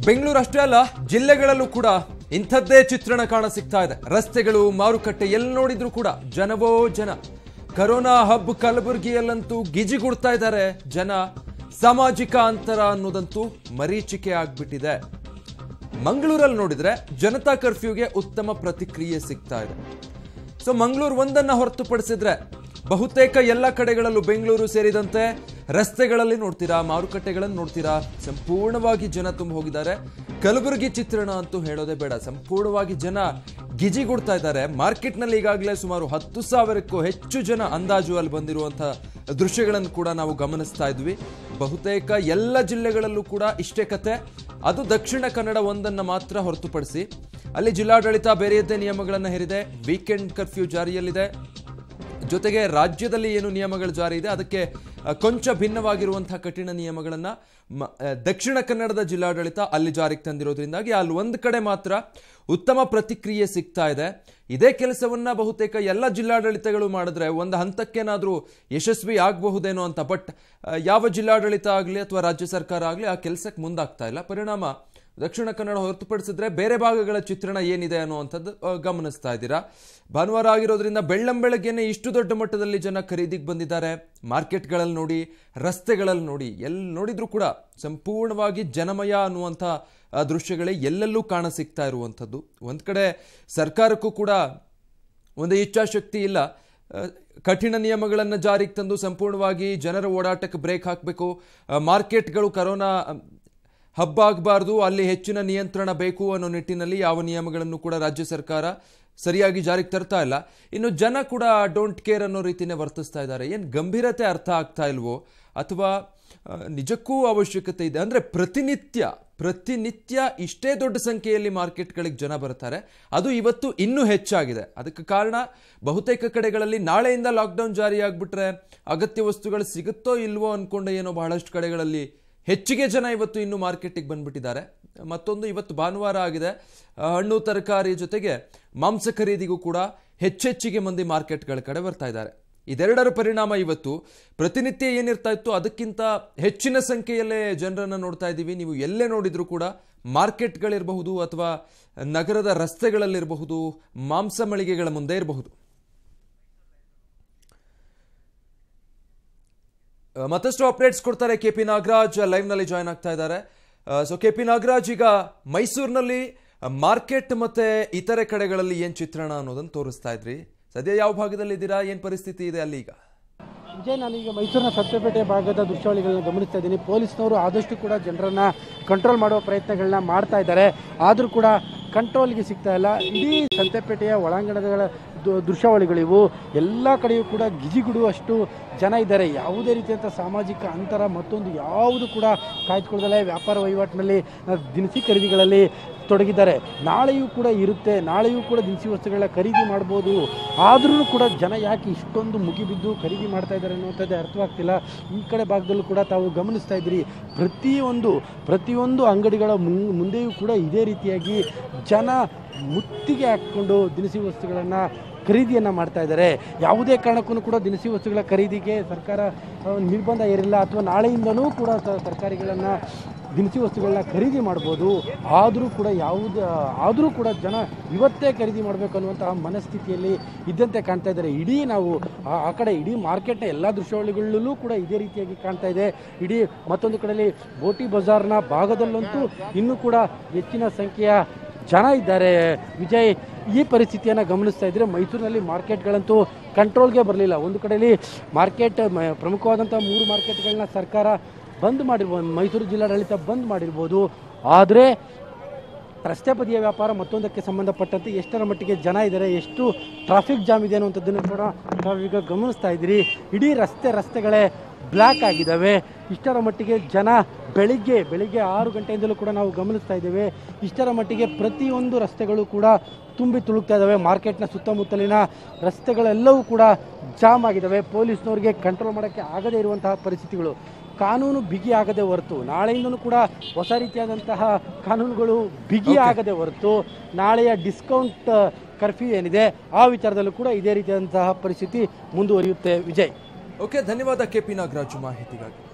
ಬೆಂಗಳೂರು ಅಷ್ಟೇ ಅಲ್ಲ ಜಿಲ್ಲೆಗಳಲ್ಲೂ ಕೂಡ ಇಂಥದ್ದೇ ಚಿತ್ರಣ ಕಾಣ ಸಿಗ್ತಾ ಇದೆ ರಸ್ತೆಗಳು ಮಾರುಕಟ್ಟೆ ಎಲ್ಲಿ ನೋಡಿದ್ರು ಕೂಡ ಜನವೋ ಜನ ಕರೋನಾ ಹಬ್ ಕಲಬುರಗಿಯಲ್ಲಂತೂ ಗಿಜಿಗುಡ್ತಾ ಇದ್ದಾರೆ ಜನ ಸಾಮಾಜಿಕ ಅಂತರ ಅನ್ನೋದಂತೂ ಮರೀಚಿಕೆ ಆಗ್ಬಿಟ್ಟಿದೆ ಮಂಗಳೂರಲ್ಲಿ ನೋಡಿದ್ರೆ ಜನತಾ ಕರ್ಫ್ಯೂಗೆ ಉತ್ತಮ ಪ್ರತಿಕ್ರಿಯೆ ಸಿಗ್ತಾ ಇದೆ ಸೊ ಮಂಗಳೂರು ಒಂದನ್ನ ಹೊರತುಪಡಿಸಿದ್ರೆ ಬಹುತೇಕ ಎಲ್ಲ ಕಡೆಗಳಲ್ಲೂ ಬೆಂಗಳೂರು ಸೇರಿದಂತೆ ರಸ್ತೆಗಳಲ್ಲಿ ನೋಡ್ತೀರಾ ಮಾರುಕಟ್ಟೆಗಳನ್ನು ನೋಡ್ತೀರಾ ಸಂಪೂರ್ಣವಾಗಿ ಜನ ತುಂಬ ಹೋಗಿದ್ದಾರೆ ಕಲಬುರಗಿ ಚಿತ್ರಣ ಅಂತೂ ಹೇಳೋದೇ ಬೇಡ ಸಂಪೂರ್ಣವಾಗಿ ಜನ ಗಿಜಿಗುಡ್ತಾ ಇದ್ದಾರೆ ಮಾರ್ಕೆಟ್ನಲ್ಲಿ ಈಗಾಗಲೇ ಸುಮಾರು ಹತ್ತು ಸಾವಿರಕ್ಕೂ ಹೆಚ್ಚು ಜನ ಅಂದಾಜು ಅಲ್ಲಿ ಬಂದಿರುವಂತಹ ದೃಶ್ಯಗಳನ್ನು ಕೂಡ ನಾವು ಗಮನಿಸ್ತಾ ಇದ್ವಿ ಬಹುತೇಕ ಎಲ್ಲ ಜಿಲ್ಲೆಗಳಲ್ಲೂ ಕೂಡ ಇಷ್ಟೇ ಕತೆ ಅದು ದಕ್ಷಿಣ ಕನ್ನಡ ಒಂದನ್ನು ಮಾತ್ರ ಹೊರತುಪಡಿಸಿ ಅಲ್ಲಿ ಜಿಲ್ಲಾಡಳಿತ ಬೇರೆಯದ್ದೇ ನಿಯಮಗಳನ್ನು ಹೇರಿದೆ ವೀಕೆಂಡ್ ಕರ್ಫ್ಯೂ ಜಾರಿಯಲ್ಲಿದೆ ಜೊತೆಗೆ ರಾಜ್ಯದಲ್ಲಿ ಏನು ನಿಯಮಗಳು ಜಾರಿ ಇದೆ ಅದಕ್ಕೆ ಅ, ಕೊಂಚ ಭಿನ್ನವಾಗಿರುವಂತಹ ಕಠಿಣ ನಿಯಮಗಳನ್ನ ಮ- ಅ, ದಕ್ಷಿಣ ಕನ್ನಡದ ಜಿಲ್ಲಾಡಳಿತ ಅಲ್ಲಿ ಜಾರಿಗೆ ತಂದಿರೋದ್ರಿಂದಾಗಿ ಅಲ್ಲಿ ಒಂದು ಕಡೆ ಮಾತ್ರ ಉತ್ತಮ ಪ್ರತಿಕ್ರಿಯೆ ಸಿಗ್ತಾ ಇದೆ ಇದೇ ಕೆಲಸವನ್ನ ಬಹುತೇಕ ಎಲ್ಲ ಜಿಲ್ಲಾಡಳಿತಗಳು ಮಾಡಿದ್ರೆ ಒಂದು ಹಂತಕ್ಕೇನಾದ್ರೂ ಯಶಸ್ವಿ ಆಗಬಹುದೇನೋ ಅಂತ ಬಟ್ ಯಾವ ಜಿಲ್ಲಾಡಳಿತ ಆಗಲಿ ಅಥವಾ ರಾಜ್ಯ ಸರ್ಕಾರ ಆಗಲಿ ಆ ಕೆಲಸಕ್ಕೆ ಮುಂದಾಗ್ತಾ ಇಲ್ಲ ಪರಿಣಾಮ ದಕ್ಷಿಣ ಕನ್ನಡ ಹೊರತುಪಡಿಸಿದ್ರೆ ಬೇರೆ ಭಾಗಗಳ ಚಿತ್ರಣ ಏನಿದೆ ಅನ್ನುವಂಥದ್ದು ಆ, ಗಮನಿಸ್ತಾ ಇದ್ದೀರಾ ಭಾನುವಾರ ಆಗಿರೋದ್ರಿಂದ ಬೆಳ್ಳಂಬೆಳಗ್ಗೆನೆ ಇಷ್ಟು ದೊಡ್ಡ ಮಟ್ಟದಲ್ಲಿ ಜನ ಖರೀದಿಗೆ ಬಂದಿದ್ದಾರೆ ಮಾರ್ಕೆಟ್ಗಳಲ್ಲಿ ನೋಡಿ ರಸ್ತೆಗಳಲ್ಲಿ ನೋಡಿ ಎಲ್ಲಿ ನೋಡಿದ್ರು ಕೂಡ ಸಂಪೂರ್ಣವಾಗಿ ಜನಮಯ ಅನ್ನುವಂಥ ಆ, ದೃಶ್ಯಗಳೇ ಎಲ್ಲೆಲ್ಲೂ ಕಾಣ ಸಿಗ್ತಾ ಇರುವಂಥದ್ದು ಒಂದು ಕಡೆ ಸರ್ಕಾರಕ್ಕೂ ಕೂಡ ಒಂದು ಇಚ್ಛಾಶಕ್ತಿ ಇಲ್ಲ ಆ, ಕಠಿಣ ನಿಯಮಗಳನ್ನು ಜಾರಿಗೆ ತಂದು ಸಂಪೂರ್ಣವಾಗಿ ಜನರ ಓಡಾಟಕ್ಕೆ ಬ್ರೇಕ್ ಹಾಕಬೇಕು ಮಾರ್ಕೆಟ್ಗಳು ಕರೋನಾ ಆ, ಹಬ್ಬ ಆಗಬಾರ್ದು ಅಲ್ಲಿ ಹೆಚ್ಚಿನ ನಿಯಂತ್ರಣ ಬೇಕು ಅನ್ನೋ ನಿಟ್ಟಿನಲ್ಲಿ ಯಾವ ನಿಯಮಗಳನ್ನು ಕೂಡ ರಾಜ್ಯ ಸರ್ಕಾರ ಸರಿಯಾಗಿ ಜಾರಿಗೆ ತರ್ತಾ ಇಲ್ಲ ಇನ್ನು ಜನ ಕೂಡ ಡೋಂಟ್ ಕೇರ್ ಅನ್ನೋ ರೀತಿನೇ ವರ್ತಿಸ್ತಾ ಇದ್ದಾರೆ ಏನು ಗಂಭೀರತೆ ಅರ್ಥ ಆಗ್ತಾ ಇಲ್ವೋ ಅಥವಾ ಆ, ನಿಜಕ್ಕೂ ಅವಶ್ಯಕತೆ ಇದೆ ಅಂದರೆ ಪ್ರತಿನಿತ್ಯ ಪ್ರತಿನಿತ್ಯ ಇಷ್ಟೇ ದೊಡ್ಡ ಸಂಖ್ಯೆಯಲ್ಲಿ ಮಾರ್ಕೆಟ್ಗಳಿಗೆ ಜನ ಬರ್ತಾರೆ ಅದು ಇವತ್ತು ಇನ್ನೂ ಹೆಚ್ಚಾಗಿದೆ ಅದಕ್ಕೆ ಕಾರಣ ಬಹುತೇಕ ಕಡೆಗಳಲ್ಲಿ ನಾಳೆಯಿಂದ ಲಾಕ್ಡೌನ್ ಜಾರಿಯಾಗ್ಬಿಟ್ರೆ ಅಗತ್ಯ ವಸ್ತುಗಳು ಸಿಗುತ್ತೋ ಇಲ್ವೋ ಅನ್ಕೊಂಡು ಏನೋ ಬಹಳಷ್ಟು ಕಡೆಗಳಲ್ಲಿ ಹೆಚ್ಚಿಗೆ ಜನ ಇವತ್ತು ಇನ್ನು ಮಾರ್ಕೆಟಿಗೆ ಬಂದ್ಬಿಟ್ಟಿದ್ದಾರೆ ಮತ್ತೊಂದು ಇವತ್ತು ಭಾನುವಾರ ಆಗಿದೆ ಆ, ಹಣ್ಣು ತರಕಾರಿ ಜೊತೆಗೆ ಮಾಂಸ ಖರೀದಿಗೂ ಕೂಡ ಹೆಚ್ಚೆಚ್ಚಿಗೆ ಮಂದಿ ಮಾರ್ಕೆಟ್ಗಳ ಕಡೆ ಬರ್ತಾ ಇದ್ದಾರೆ ಇದೆರಡರ ಪರಿಣಾಮ ಇವತ್ತು ಪ್ರತಿನಿತ್ಯ ಏನಿರ್ತಾ ಇತ್ತು ಅದಕ್ಕಿಂತ ಹೆಚ್ಚಿನ ಸಂಖ್ಯೆಯಲ್ಲೇ ಜನರನ್ನು ನೋಡ್ತಾ ಇದ್ದೀವಿ ನೀವು ಎಲ್ಲೇ ನೋಡಿದ್ರು ಕೂಡ ಮಾರ್ಕೆಟ್ಗಳಿರಬಹುದು ಅಥವಾ ನಗರದ ರಸ್ತೆಗಳಲ್ಲಿರಬಹುದು ಮಾಂಸ ಮಳಿಗೆಗಳ ಮುಂದೆ ಇರಬಹುದು ಆ, ಮತ್ತಷ್ಟು ಅಪ್ಡೇಟ್ಸ್ ಕೊಡ್ತಾರೆ ಕೆ ಪಿ ನಾಗರಾಜ್ ಲೈವ್ ನಲ್ಲಿ ಜಾಯ್ನ್ ಆಗ್ತಾ ಇದ್ದಾರೆ ಸೊ ಕೆ ಪಿ ನಾಗರಾಜ್ ಈಗ ಮೈಸೂರಿನಲ್ಲಿ ಮಾರ್ಕೆಟ್ ಮತ್ತೆ ಇತರೆ ಕಡೆಗಳಲ್ಲಿ ಏನ್ ಚಿತ್ರಣ ಅನ್ನೋದನ್ನ ತೋರಿಸ್ತಾ ಇದ್ರಿ ಸದ್ಯ ಯಾವ ಭಾಗದಲ್ಲಿ ಇದ್ದೀರಾ ಏನ್ ಪರಿಸ್ಥಿತಿ ಇದೆ ಅಲ್ಲಿ ಈಗ ವಿಜಯ್ ನಾನೀಗ ಮೈಸೂರಿನ ಸತ್ಯಪೇಟೆ ಭಾಗದ ದೃಶ್ಯಾವಳಿಗಳನ್ನ ಗಮನಿಸ್ತಾ ಇದ್ದೀನಿ ಪೊಲೀಸ್ನವರು ಆದಷ್ಟು ಕೂಡ ಜನರನ್ನ ಕಂಟ್ರೋಲ್ ಮಾಡುವ ಪ್ರಯತ್ನಗಳನ್ನ ಮಾಡ್ತಾ ಇದ್ದಾರೆ ಆದರೂ ಕೂಡ ಕಂಟ್ರೋಲ್ಗೆ ಸಿಗ್ತಾ ಇಲ್ಲ ಇಡೀ ಸಂತೆಪೇಟೆಯ ಒಳಾಂಗಣಗಳ ದು- ದೃಶ್ಯಾವಳಿಗಳಿವು ಎಲ್ಲ ಕಡೆಯೂ ಕೂಡ ಗಿಜಿಗುಡುವಷ್ಟು ಜನ ಇದ್ದಾರೆ ಯಾವುದೇ ರೀತಿಯಂಥ ಸಾಮಾಜಿಕ ಅಂತರ ಮತ್ತೊಂದು ಯಾವುದು ಕೂಡ ಕಾಯ್ದುಕೊಳ್ಳದಲ್ಲೇ ವ್ಯಾಪಾರ ವಹಿವಾಟಿನಲ್ಲಿ ಆ, ದಿನಸಿ ಖರೀದಿಗಳಲ್ಲಿ ತೊಡಗಿದ್ದಾರೆ ನಾಳೆಯೂ ಕೂಡ ಇರುತ್ತೆ ನಾಳೆಯೂ ಕೂಡ ದಿನಸಿ ವಸ್ತುಗಳ ಖರೀದಿ ಮಾಡ್ಬೋದು ಆದ್ರೂ ಕೂಡ ಜನ ಯಾಕೆ ಇಷ್ಟೊಂದು ಮುಗಿಬಿದ್ದು ಖರೀದಿ ಮಾಡ್ತಾ ಇದ್ದಾರೆ ಅನ್ನುವಂಥದ್ದೇ ಅರ್ಥವಾಗ್ತಿಲ್ಲ ಈ ಕಡೆ ಭಾಗದಲ್ಲೂ ಕೂಡ ತಾವು ಗಮನಿಸ್ತಾ ಇದ್ದೀರಿ ಪ್ರತಿಯೊಂದು ಪ್ರತಿಯೊಂದು ಅಂಗಡಿಗಳ ಮುಂ- ಮುಂದೆಯೂ ಕೂಡ ಇದೇ ರೀತಿಯಾಗಿ ಜನ ಮುತ್ತಿಗೆ ಹಾಕ್ಕೊಂಡು ದಿನಸಿ ವಸ್ತುಗಳನ್ನು ಖರೀದಿಯನ್ನು ಮಾಡ್ತಾ ಇದ್ದಾರೆ ಯಾವುದೇ ಕಾರಣಕ್ಕೂ ಕೂಡ ದಿನಸಿ ವಸ್ತುಗಳ ಖರೀದಿಗೆ ಸರ್ಕಾರ ಆ, ನಿರ್ಬಂಧ ಏರಿಲ್ಲ ಅಥವಾ ನಾಳೆಯಿಂದನೂ ಕೂಡ ತ- ತರಕಾರಿಗಳನ್ನು ದಿನಸಿ ವಸ್ತುಗಳನ್ನ ಖರೀದಿ ಮಾಡ್ಬೋದು ಆದರೂ ಕೂಡ ಯಾವುದು ಆದರೂ ಕೂಡ ಜನ ಇವತ್ತೇ ಖರೀದಿ ಮಾಡಬೇಕು ಅನ್ನುವಂತಹ ಮನಸ್ಥಿತಿಯಲ್ಲಿ ಇದ್ದಂತೆ ಕಾಣ್ತಾ ಇದ್ದಾರೆ ಇಡೀ ನಾವು ಆ ಆ ಕಡೆ ಇಡೀ ಮಾರ್ಕೆಟ್ನ ಎಲ್ಲ ದೃಶ್ಯಾವಳಿಗಳಲ್ಲೂ ಕೂಡ ಇದೇ ರೀತಿಯಾಗಿ ಕಾಣ್ತಾ ಇದೆ ಇಡೀ ಮತ್ತೊಂದು ಕಡೆಯಲ್ಲಿ ಬೋಟಿ ಬಜಾರ್ನ ಭಾಗದಲ್ಲಂತೂ ಇನ್ನೂ ಕೂಡ ಹೆಚ್ಚಿನ ಸಂಖ್ಯೆಯ ಜನ ಇದ್ದಾರೆ ವಿಜಯ್ ಈ ಪರಿಸ್ಥಿತಿಯನ್ನು ಗಮನಿಸ್ತಾ ಇದ್ರೆ ಮೈಸೂರಿನಲ್ಲಿ ಮಾರ್ಕೆಟ್ಗಳಂತೂ ಕಂಟ್ರೋಲ್ಗೆ ಬರಲಿಲ್ಲ ಒಂದು ಕಡೆಯಲ್ಲಿ ಮಾರ್ಕೆಟ್ ಮ- ಪ್ರಮುಖವಾದಂಥ ಮೂರು ಮಾರ್ಕೆಟ್ಗಳನ್ನ ಸರ್ಕಾರ ಬಂದ್ ಮಾಡಿರ್ಬೋದು ಮೈಸೂರು ಜಿಲ್ಲಾಡಳಿತ ಬಂದ್ ಮಾಡಿರ್ಬೋದು ಆದರೆ ರಸ್ತೆ ಬದಿಯ ವ್ಯಾಪಾರ ಮತ್ತೊಂದಕ್ಕೆ ಸಂಬಂಧಪಟ್ಟಂತೆ ಎಷ್ಟರ ಮಟ್ಟಿಗೆ ಜನ ಇದ್ದಾರೆ ಎಷ್ಟು ಟ್ರಾಫಿಕ್ ಜಾಮ್ ಇದೆ ಅನ್ನುವಂಥದ್ದನ್ನು ಕೂಡ ನಾವೀಗ ಗಮನಿಸ್ತಾ ಇದ್ದೀರಿ ಇಡೀ ರಸ್ತೆ ರಸ್ತೆಗಳೇ ಬ್ಲ್ಯಾಕ್ ಆಗಿದ್ದಾವೆ ಇಷ್ಟರ ಮಟ್ಟಿಗೆ ಜನ ಬೆಳಿಗ್ಗೆ ಬೆಳಿಗ್ಗೆ ಆರು ಗಂಟೆಯಿಂದಲೂ ಕೂಡ ನಾವು ಗಮನಿಸ್ತಾ ಇದ್ದೇವೆ ಇಷ್ಟರ ಮಟ್ಟಿಗೆ ಪ್ರತಿಯೊಂದು ರಸ್ತೆಗಳು ಕೂಡ ತುಂಬಿ ತುಳುಕ್ತಾ ಇದ್ದಾವೆ ಮಾರ್ಕೆಟ್ನ ಸುತ್ತಮುತ್ತಲಿನ ರಸ್ತೆಗಳೆಲ್ಲವೂ ಕೂಡ ಜಾಮ್ ಆಗಿದ್ದಾವೆ ಪೊಲೀಸ್ನವರಿಗೆ ಕಂಟ್ರೋಲ್ ಮಾಡೋಕ್ಕೆ ಆಗದೇ ಇರುವಂತಹ ಪರಿಸ್ಥಿತಿಗಳು ಕಾನೂನು ಬಿಗಿ ಆಗದೆ ಹೊರತು ನಾಳೆಯಿಂದಲೂ ಕೂಡ ಹೊಸ ರೀತಿಯಾದಂತಹ ಕಾನೂನುಗಳು ಬಿಗಿ ಆಗದೆ ಹೊರತು ನಾಳೆಯ ಡಿಸ್ಕೌಂಟ್ ಕರ್ಫ್ಯೂ ಏನಿದೆ ಆ ವಿಚಾರದಲ್ಲೂ ಕೂಡ ಇದೇ ರೀತಿಯಾದಂತಹ ಪರಿಸ್ಥಿತಿ ಮುಂದುವರಿಯುತ್ತೆ ವಿಜಯ್ ಓಕೆ ಧನ್ಯವಾದ ಕೆ ಪಿ ನಾಗರಾಜ್ ಮಾಹಿತಿಗಾಗಿ